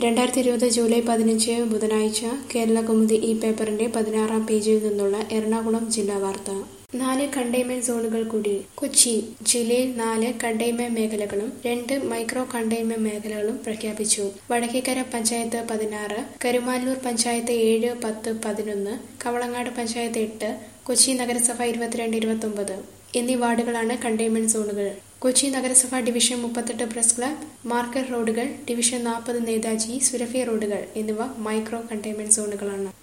രണ്ടായിരത്തി ഇരുപത് ജൂലൈ പതിനഞ്ച് ബുധനാഴ്ച കേരള കൗമുദി ഈ പേപ്പറിന്റെ പതിനാറാം പേജിൽ നിന്നുള്ള എറണാകുളം ജില്ലാ വാർത്ത നാല് കണ്ടെയ്ൻമെന്റ് സോണുകൾ കൂടി കൊച്ചി ജില്ലയിൽ നാല് കണ്ടെയ്ൻമെന്റ് മേഖലകളും രണ്ട് മൈക്രോ കണ്ടെയ്ൻമെന്റ് മേഖലകളും പ്രഖ്യാപിച്ചു വടക്കേക്കര പഞ്ചായത്ത് പതിനാറ് കരുമാല്ലൂർ പഞ്ചായത്ത് ഏഴ് പത്ത് പതിനൊന്ന് കവളങ്ങാട് പഞ്ചായത്ത് എട്ട് കൊച്ചി നഗരസഭ ഇരുപത്തിരണ്ട് ഇരുപത്തൊമ്പത് എന്നീ വാർഡുകളാണ് കണ്ടെയ്ൻമെന്റ് സോണുകൾ കൊച്ചി നഗരസഭ ഡിവിഷൻ മുപ്പത്തെട്ട് പ്രസ് ക്ലബ് മാർക്കറ്റ് റോഡുകൾ ഡിവിഷൻ നാൽപ്പത് നേതാജി സുരഭി റോഡുകൾ എന്നിവ മൈക്രോ കണ്ടെയ്ൻമെന്റ് സോണുകളാണ്